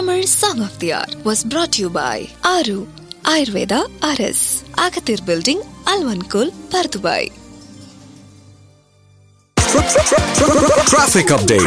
Tamil Song of the Hour was brought to you by Aru Ayurveda RS, Agathir Building, Alvankul, Pardubai. Traffic update.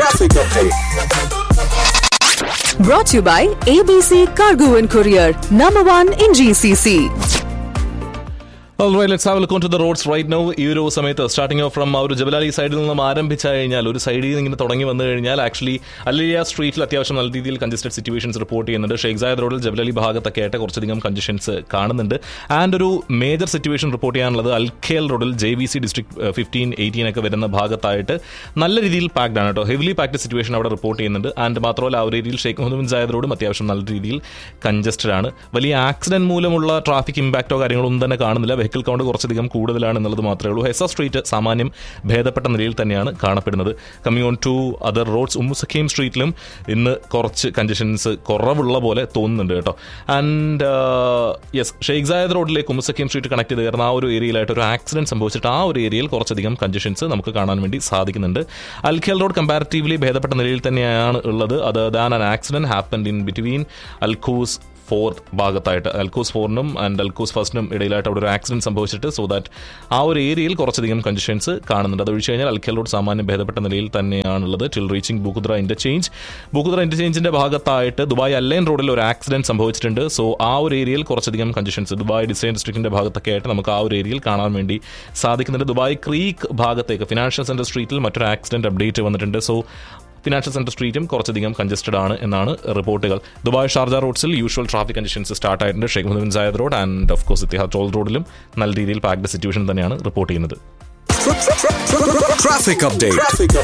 Brought to you by ABC Cargo and Courier, number one in GCC. Alright, let's have a look onto the roads right now. ഈ ഒരു സമയത്ത് starting off from ആ ഒരു Jebel Ali സൈഡിൽ നിന്നും ആരംഭിച്ചു കഴിഞ്ഞാൽ ഒരു സൈഡിൽ നിന്ന് ഇങ്ങനെ തുടങ്ങി വന്നു കഴിഞ്ഞാൽ ആക്ച്വലി അല്ലിയ സ്ട്രീറ്റിൽ അത്യാവശ്യം നല്ല രീതിയിൽ കൺജസ്റ്റഡ് സിറ്റുവേഷൻസ് റിപ്പോർട്ട് ചെയ്യുന്നുണ്ട് ഷെയ്ഖ് സായദ് റോഡിൽ ജബലാലി ഭാഗത്തൊക്കെ ആയിട്ട് കുറച്ചധികം കൺജഷൻസ് കാണുന്നുണ്ട് ആൻഡ് ഒരു മേജർ സിറ്റുവേഷൻ റിപ്പോർട്ട് ചെയ്യാനുള്ളത് അൽഖേൽ റോഡിൽ J V C district fifteen eighteen ഒക്കെ വരുന്ന ഭാഗത്തായിട്ട് നല്ല രീതിയിൽ പാക്ഡ് ആണ് കേട്ടോ ഹെവിലി പാക്ഡ് സിറ്റുവേഷൻ അവിടെ റിപ്പോർട്ട് ചെയ്യുന്നുണ്ട് ആൻഡ് മാത്രമല്ല ആ ഒരു ഏരിയയിൽ ഷെയ്ഖ് മുഹമ്മദ് ബിൻ സായദ് റോഡും അത്യാവശ്യം നല്ല രീതിയിൽ കൺജസ്റ്റഡ് ആണ് വലിയ ആക്സിഡന്റ് മൂലമുള്ള ട്രാഫിക് ഇമ്പാക്റ്റോ കാര്യങ്ങളോ ഒന്നും തന്നെ കാണുന്നില്ല വെഹിക്കിൾ കൗണ്ട് കുറച്ചധികം കൂടുതലാണ് എന്നുള്ളത് മാത്രമേ ഉള്ളൂ ഹെസ സ്ട്രീറ്റ് സാമാന്യം ഭേദപ്പെട്ട നിലയിൽ തന്നെയാണ് കാണപ്പെടുന്നത് coming on to other roads Umm Suqeim സ്ട്രീറ്റിലും ഇന്ന് കുറച്ച് കൺജഷൻസ് കുറവുള്ള പോലെ തോന്നുന്നുണ്ട് കേട്ടോ ആൻഡ് യെസ് ഷെയ്ഖ് സായദ് റോഡിലേക്ക് ഉമ്മുസഖീം സ്ട്രീറ്റ് കണക്ട് ചെയ്ത് കയറുന്ന ആ ഒരു ഏരിയയിലായിട്ട് ഒരു ആക്സിഡന്റ് സംഭവിച്ചിട്ട് ആ ഒരു ഏരിയയിൽ കുറച്ചധികം കൺജഷൻസ് നമുക്ക് കാണാൻ വേണ്ടി സാധിക്കുന്നുണ്ട് അൽഖേൽ റോഡ് കമ്പാരിറ്റീവ്ലി ഭേദപ്പെട്ട നിലയിൽ തന്നെയാണ് ഉള്ളത് അത് then an accident happened in between Al Quoz fourth ഭാഗത്തായിട്ട് അൽക്കൂസ് ഫോറിനും ആൻഡ് അൽക്കൂസ് ഫസ്റ്റിനും ഇടയിലായിട്ട് അവിടെ ഒരു ആക്സിഡന്റ് സംഭവിച്ചിട്ട് സോ ദാറ്റ് ആ ഒരു ഏരിയയിൽ കുറച്ചധികം കൺജഷൻസ് കാണുന്നുണ്ട് അത് ഒഴിച്ച് കഴിഞ്ഞാൽ അൽക്കൽ റോഡ് സാമാന്യം ഭേദപ്പെട്ട നിലയിൽ തന്നെയാണുള്ളത് till reaching Bukadra interchange Bukadra ഇന്റർചേഞ്ചിന്റെ ഭാഗത്തായിട്ട് ദുബായ് അല്ലൈൻ റോഡിൽ ഒരു ആക്സിഡന്റ് സംഭവിച്ചിട്ടുണ്ട് സോ ആ ഒരു ഏരിയയിൽ കുറച്ചധികം കൺജഷൻസ് ദുബായ് ഡിസൈൻ ഡിസ്ട്രിക്റ്റിന്റെ ഭാഗത്തൊക്കെ ആയിട്ട് നമുക്ക് ആ ഒരു ഏരിയയിൽ കാണാൻ വേണ്ടി സാധിക്കുന്നുണ്ട് ദുബായ് ക്രീക്ക് ഭാഗത്തേക്ക് ഫിനാൻഷ്യൽ സെന്റർ സ്ട്രീറ്റിൽ മറ്റൊരു ആക്സിഡന്റ് അപ്ഡേറ്റ് വന്നിട്ടുണ്ട് സോ ഫിനാൻഷ്യൽ സെന്റർ സ്ട്രീറ്റും കുറച്ചധികം കൺജസ്റ്റഡ് ആണ് എന്നാണ് റിപ്പോർട്ടുകൾ ദുബായ് ഷാർജ റോഡ്സിൽ യൂഷ്വൽ ട്രാഫിക് കണ്ടീഷൻസ് സ്റ്റാർട്ട് ആയിട്ടുണ്ട് Sheikh Mohammed bin Zayed road and of course Etihad toll റോഡിലും നല്ല രീതിയിൽ പാക്ഡ് സിറ്റുവേഷൻ തന്നെയാണ് റിപ്പോർട്ട് ചെയ്യുന്നത് Traffic update.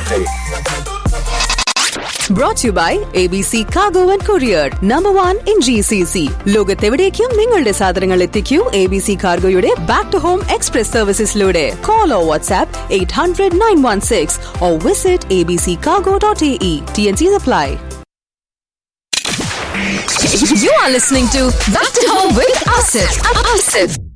Brought to you by ABC Cargo and Courier, number one in GCC. ലോകത്തെവിടേക്കും നിങ്ങളുടെ സാധനങ്ങൾ എത്തിക്കൂ എ ബി സി കാർഗോയുടെ ബാക്ക് ടു ഹോം എക്സ്പ്രസ് സർവീസസിലൂടെ call or WhatsApp eight hundred nine one six or visit A B C cargo dot A E T N C apply You are listening to Back to Home with Asif. Asif.